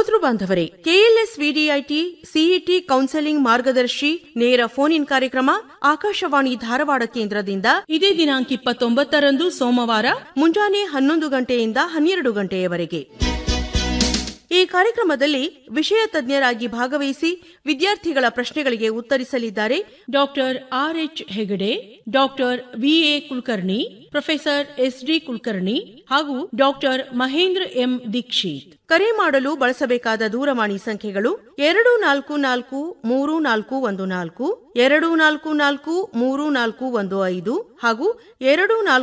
ಶ್ರೋತೃ ಬಾಂಧವರೇ KLS VDIT CET counselling ಮಾರ್ಗದರ್ಶಿ ನೇರ ಫೋನ್ ಇನ್ ಕಾರ್ಯಕ್ರಮ ಆಕಾಶವಾಣಿ ಧಾರವಾಡ ಕೇಂದ್ರದಿಂದ ಇದೇ ದಿನಾಂಕ ಇಪ್ಪತ್ತೊಂಬತ್ತರಂದು ಸೋಮವಾರ ಮುಂಜಾನೆ ಹನ್ನೊಂದು ಗಂಟೆಯಿಂದ ಹನ್ನೆರಡು ಗಂಟೆಯವರೆಗೆ ಈ ಕಾರ್ಯಕ್ರಮದಲ್ಲಿ ವಿಷಯ ತಜ್ಞರಾಗಿ ಭಾಗವಹಿಸಿ ವಿದ್ಯಾರ್ಥಿಗಳ ಪ್ರಶ್ನೆಗಳಿಗೆ ಉತ್ತರಿಸಲಿದ್ದಾರೆ doctor R H Hegde doctor VA Kulkarni professor S D Kulkarni ಹಾಗೂ ಡಾಕ್ಟರ್ ಮಹೇಂದ್ರ ಎಂ ದೀಕ್ಷಿತ್ ಕರೆ ಮಾಡಲು ಬಳಸಬೇಕಾದ ದೂರವಾಣಿ ಸಂಖ್ಯೆಗಳು ಎರಡು ನಾಲ್ಕು ನಾಲ್ಕು ಮೂರು ನಾಲ್ಕು ಒಂದು ನಾಲ್ಕು ಎರಡು ನಾಲ್ಕು ನಾಲ್ಕು ಮೂರು ನಾಲ್ಕು ಒಂದು ಐದು ಹಾಗೂ ಎರಡು ನಾಲ್ಕು